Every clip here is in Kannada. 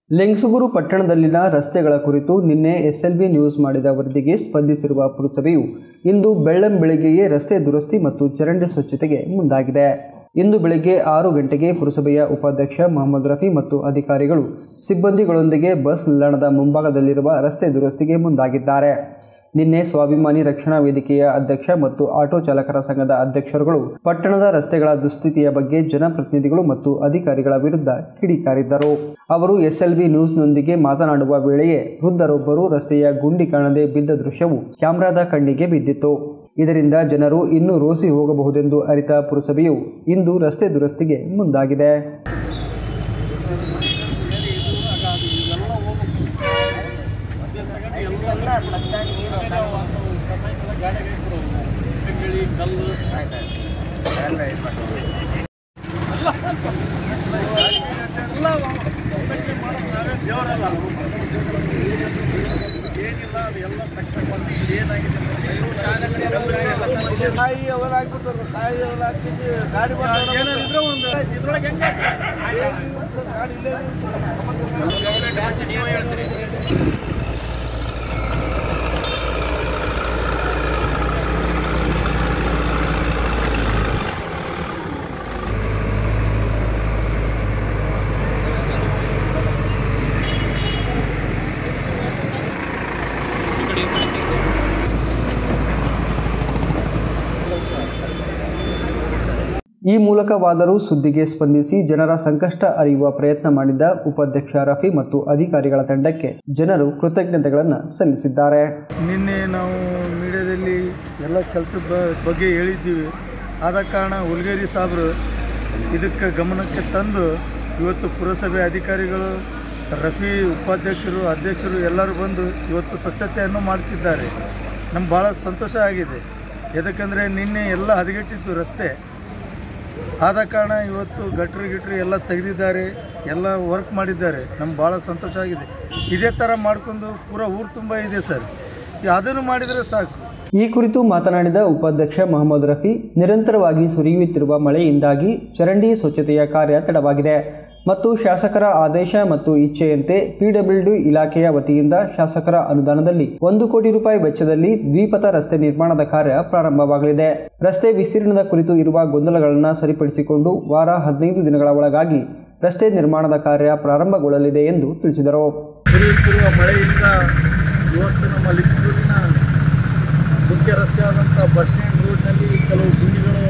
ಲೆಂಗ್ಸುಗೂರು ಪಟ್ಟಣದಲ್ಲಿನ ರಸ್ತೆಗಳ ಕುರಿತು ನಿನ್ನೆ ಎಸ್ಎಲ್ವಿ ನ್ಯೂಸ್ ಮಾಡಿದ ವರದಿಗೆ ಸ್ಪಂದಿಸಿರುವ ಪುರಸಭೆಯು ಇಂದು ಬೆಳ್ಳಂ ಬೆಳಗ್ಗೆಯೇ ರಸ್ತೆ ದುರಸ್ತಿ ಮತ್ತು ಚರಂಡಿ ಸ್ವಚ್ಛತೆಗೆ ಮುಂದಾಗಿದೆ ಇಂದು ಬೆಳಗ್ಗೆ ಆರು ಗಂಟೆಗೆ ಪುರಸಭೆಯ ಉಪಾಧ್ಯಕ್ಷ ಮೊಹಮ್ಮದ್ ರಫಿ ಮತ್ತು ಅಧಿಕಾರಿಗಳು ಸಿಬ್ಬಂದಿಗಳೊಂದಿಗೆ ಬಸ್ ನಿಲ್ದಾಣದ ಮುಂಭಾಗದಲ್ಲಿರುವ ರಸ್ತೆ ದುರಸ್ತಿಗೆ ಮುಂದಾಗಿದ್ದಾರೆ ನಿನ್ನೆ ಸ್ವಾಭಿಮಾನಿ ರಕ್ಷಣಾ ವೇದಿಕೆಯ ಅಧ್ಯಕ್ಷ ಮತ್ತು ಆಟೋ ಚಾಲಕರ ಸಂಘದ ಅಧ್ಯಕ್ಷರುಗಳು ಪಟ್ಟಣದ ರಸ್ತೆಗಳ ದುಸ್ಥಿತಿಯ ಬಗ್ಗೆ ಜನಪ್ರತಿನಿಧಿಗಳು ಮತ್ತು ಅಧಿಕಾರಿಗಳ ವಿರುದ್ಧ ಕಿಡಿಕಾರಿದ್ದರು ಅವರು ಎಸ್ಎಲ್ವಿ ನ್ಯೂಸ್ನೊಂದಿಗೆ ಮಾತನಾಡುವ ವೇಳೆಯೇ ವೃದ್ಧರೊಬ್ಬರು ರಸ್ತೆಯ ಗುಂಡಿ ಕಾಣದೆ ಬಿದ್ದ ದೃಶ್ಯವು ಕ್ಯಾಮೆರಾದ ಕಣ್ಣಿಗೆ ಬಿದ್ದಿತ್ತು ಇದರಿಂದ ಜನರು ಇನ್ನೂ ರೋಸಿ ಹೋಗಬಹುದೆಂದು ಅರಿತ ಪುರಸಭೆಯು ಇಂದು ರಸ್ತೆ ದುರಸ್ತಿಗೆ ಮುಂದಾಗಿದೆ ಕಾಯಿ ಅವೆಲ್ಲ ಹಾಕ್ಬಿಟ್ಟಾರ ಕಾಯಿ ಅವೆಲ್ಲ ಹಾಕಿದ್ದು ಗಾಡಿ ಏನಾರಿದ್ರೆ ಒಂದು ಇದ್ರೊಳಗೆ ಹೆಂಗೆ ಗಾಡಿ ಇಲ್ಲೇ ಈ ಮೂಲಕವಾದರೂ ಸುದ್ದಿಗೆ ಸ್ಪಂದಿಸಿ ಜನರ ಸಂಕಷ್ಟ ಅರಿಯುವ ಪ್ರಯತ್ನ ಮಾಡಿದ್ದ ಉಪಾಧ್ಯಕ್ಷ ರಫಿ ಮತ್ತು ಅಧಿಕಾರಿಗಳ ತಂಡಕ್ಕೆ ಜನರು ಕೃತಜ್ಞತೆಗಳನ್ನು ಸಲ್ಲಿಸಿದ್ದಾರೆ ನಿನ್ನೆ ನಾವು ಮೀಡಿಯಾದಲ್ಲಿ ಎಲ್ಲ ಕೆಲಸದ ಬಗ್ಗೆ ಹೇಳಿದ್ದೀವಿ ಆದ ಕಾರಣ ಹುಲ್ಗೇರಿ ಸಾಬ್ರು ಇದಕ್ಕೆ ಗಮನಕ್ಕೆ ತಂದು ಇವತ್ತು ಪುರಸಭೆ ಅಧಿಕಾರಿಗಳು ರಫಿ ಉಪಾಧ್ಯಕ್ಷರು ಅಧ್ಯಕ್ಷರು ಎಲ್ಲರೂ ಬಂದು ಇವತ್ತು ಸ್ವಚ್ಛತೆಯನ್ನು ಮಾಡ್ತಿದ್ದಾರೆ ನಮ್ಗೆ ಭಾಳ ಸಂತೋಷ ಆಗಿದೆ ಯಾಕಂದರೆ ನಿನ್ನೆ ಎಲ್ಲ ಹದಗೆಟ್ಟಿತ್ತು ರಸ್ತೆ ಆದ ಕಾರಣ ಇವತ್ತು ಗಟ್ರು ಗಿಟ್ರು ಎಲ್ಲ ತೆಗೆದಿದ್ದಾರೆ ಎಲ್ಲ ವರ್ಕ್ ಮಾಡಿದ್ದಾರೆ ನಮ್ಗೆ ಭಾಳ ಸಂತೋಷ ಆಗಿದೆ ಇದೇ ಥರ ಮಾಡ್ಕೊಂಡು ಪೂರ ಊರು ತುಂಬ ಇದೆ ಸರ್ ಅದನ್ನು ಮಾಡಿದರೆ ಸಾಕು ಈ ಕುರಿತು ಮಾತನಾಡಿದ ಉಪಾಧ್ಯಕ್ಷ ಮೊಹಮ್ಮದ್ ರಫಿ ನಿರಂತರವಾಗಿ ಸುರಿಯುತ್ತಿರುವ ಮಳೆಯಿಂದಾಗಿ ಚರಂಡಿ ಸ್ವಚ್ಛತೆಯ ಕಾರ್ಯ ತಡವಾಗಿದೆ ಮತ್ತು ಶಾಸಕರ ಆದೇಶ ಮತ್ತು ಇಚ್ಛೆಯಂತೆ ಪಿಡಬ್ಲ್ಯೂಡಿ ಇಲಾಖೆಯ ವತಿಯಿಂದ ಶಾಸಕರ ಅನುದಾನದಲ್ಲಿ ಒಂದು ಕೋಟಿ ರೂಪಾಯಿ ವೆಚ್ಚದಲ್ಲಿ ದ್ವಿಪಥ ರಸ್ತೆ ನಿರ್ಮಾಣದ ಕಾರ್ಯ ಪ್ರಾರಂಭವಾಗಲಿದೆ ರಸ್ತೆ ವಿಸ್ತೀರ್ಣದ ಕುರಿತು ಇರುವ ಗೊಂದಲಗಳನ್ನು ಸರಿಪಡಿಸಿಕೊಂಡು ವಾರ ಹದಿನೈದು ದಿನಗಳ ಒಳಗಾಗಿ ರಸ್ತೆ ನಿರ್ಮಾಣದ ಕಾರ್ಯ ಪ್ರಾರಂಭಗೊಳ್ಳಲಿದೆ ಎಂದು ತಿಳಿಸಿದರು ಸುರಿಯುತ್ತಿರುವ ಮಳೆಯಿಂದ ಇವತ್ತು ನಮ್ಮ ಲಿಂಗಸೂರಿನ ಮುಖ್ಯ ರಸ್ತೆ ಆದಂಥ ಬಸ್ ಸ್ಟ್ಯಾಂಡ್ ರೋಡ್ನಲ್ಲಿ ಕೆಲವು ಗುಂಡಿಗಳು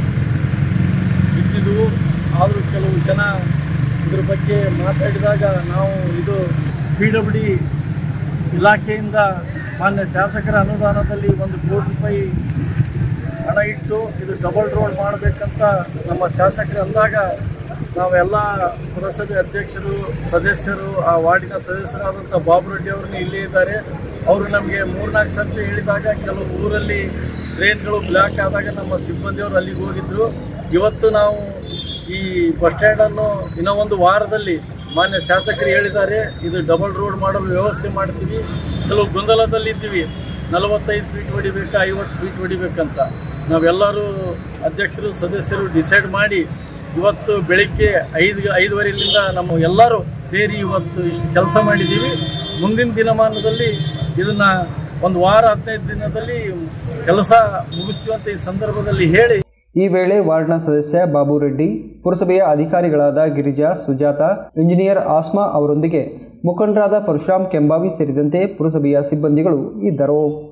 ಬಿದ್ದಿದ್ದವು ಆದರೂ ಕೆಲವು ಜನ ಇದ್ರ ಬಗ್ಗೆ ಮಾತಾಡಿದಾಗ ನಾವು ಇದು ಪಿ ಡಬ್ಲ್ಯೂ ಡಿ ಇಲಾಖೆಯಿಂದ ಮಾನ್ಯ ಶಾಸಕರ ಅನುದಾನದಲ್ಲಿ ಒಂದು ಕೋಟಿ ರೂಪಾಯಿ ಹಣ ಇಟ್ಟು ಇದು ಡಬಲ್ ರೋಡ್ ಮಾಡಬೇಕಂತ ನಮ್ಮ ಶಾಸಕರು ಅಂದಾಗ ನಾವೆಲ್ಲ ಪುರಸಭೆ ಅಧ್ಯಕ್ಷರು ಸದಸ್ಯರು ಆ ವಾರ್ಡಿನ ಸದಸ್ಯರಾದಂಥ ಬಾಬು ರೆಡ್ಡಿ ಅವ್ರನ್ನ ಇಲ್ಲೇ ಇದ್ದಾರೆ ಅವರು ನಮಗೆ ಮೂರ್ನಾಲ್ಕು ಸರ್ತಿ ಹೇಳಿದಾಗ ಕೆಲವು ಊರಲ್ಲಿ ಟ್ರೈನ್ಗಳು ಬ್ಲಾಕ್ ಆದಾಗ ನಮ್ಮ ಸಿಬ್ಬಂದಿಯವರು ಅಲ್ಲಿಗೆ ಹೋಗಿದ್ರು ಇವತ್ತು ನಾವು ಈ ಬಸ್ ಸ್ಟ್ಯಾಂಡನ್ನು ಇನ್ನೂ ಒಂದು ವಾರದಲ್ಲಿ ಮಾನ್ಯ ಶಾಸಕರು ಹೇಳಿದ್ದಾರೆ ಇದು ಡಬಲ್ ರೋಡ್ ಮಾಡಲು ವ್ಯವಸ್ಥೆ ಮಾಡ್ತೀವಿ ಕೆಲವು ಗೊಂದಲದಲ್ಲಿದ್ದೀವಿ ನಲವತ್ತೈದು ಫೀಟ್ ಹೊಡಿಬೇಕಾ ಐವತ್ತು ಫೀಟ್ ಹೊಡಿಬೇಕಂತ ನಾವೆಲ್ಲರೂ ಅಧ್ಯಕ್ಷರು ಸದಸ್ಯರು ಡಿಸೈಡ್ ಮಾಡಿ ಇವತ್ತು ಬೆಳಿಗ್ಗೆ ಐದು ಐದುವರೆಯಿಂದ ನಮ್ಮ ಎಲ್ಲರೂ ಸೇರಿ ಇವತ್ತು ಇಷ್ಟು ಕೆಲಸ ಮಾಡಿದ್ದೀವಿ ಮುಂದಿನ ದಿನಮಾನದಲ್ಲಿ ಇದನ್ನ ಒಂದು ವಾರ ಹದಿನೈದು ದಿನದಲ್ಲಿ ಕೆಲಸ ಮುಗಿಸ್ತೀವಿ ಅಂತ ಈ ಸಂದರ್ಭದಲ್ಲಿ ಹೇಳಿ ಈ ವೇಳೆ ವಾರ್ಡ್ನ ಸದಸ್ಯ ಬಾಬು ರೆಡ್ಡಿ ಪುರಸಭೆಯ ಅಧಿಕಾರಿಗಳಾದ ಗಿರಿಜಾ ಸುಜಾತ ಇಂಜಿನಿಯರ್ ಆಸ್ಮಾ ಅವರೊಂದಿಗೆ ಮುಖಂಡರಾದ ಪರಶುರಾಮ್ ಕೆಂಬಾವಿ ಸೇರಿದಂತೆ ಪುರಸಭೆಯ ಸಿಬ್ಬಂದಿಗಳು ಇದ್ದರು